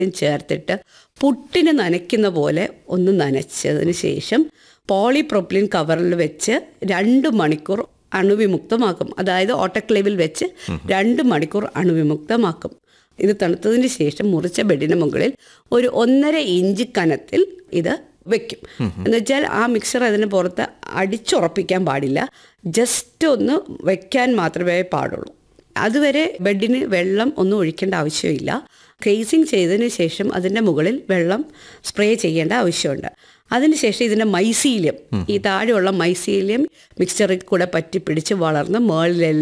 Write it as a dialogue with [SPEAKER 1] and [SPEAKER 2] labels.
[SPEAKER 1] ചേർത്തിട്ട് പുട്ടിന് നനയ്ക്കുന്ന പോലെ ഒന്ന് നനച്ചതിന് ശേഷം പോളിപ്രോപ്പിലിൻ കവറിൽ വെച്ച് രണ്ട് മണിക്കൂർ അണുവിമുക്തമാക്കും അതായത് ഓട്ടക്ലേവിൽ വെച്ച് രണ്ട് മണിക്കൂർ അണുവിമുക്തമാക്കും ഇത് തണുത്തതിന് ശേഷം മുറിച്ച ബെഡിന് മുകളിൽ ഒരു ഒന്നര ഇഞ്ച് കനത്തിൽ ഇത് വെക്കും എന്ന് വെച്ചാൽ ആ മിക്സർ അതിന് പുറത്ത് അടിച്ചുറപ്പിക്കാൻ പാടില്ല ജസ്റ്റ് ഒന്ന് വെക്കാൻ മാത്രമേ പാടുള്ളൂ അതുവരെ ബെഡിന് വെള്ളം ഒന്നും ഒഴിക്കേണ്ട ആവശ്യമില്ല ക്രേസിങ് ചെയ്തതിന് ശേഷം അതിൻ്റെ മുകളിൽ വെള്ളം സ്പ്രേ ചെയ്യേണ്ട ആവശ്യമുണ്ട് അതിനുശേഷം ഇതിൻ്റെ മൈസീലിയം ഈ താഴെയുള്ള മൈസീലിയം മിക്സ്ചറിൽ കൂടെ പറ്റി പിടിച്ച് വളർന്ന് മേളിലെല്ലാം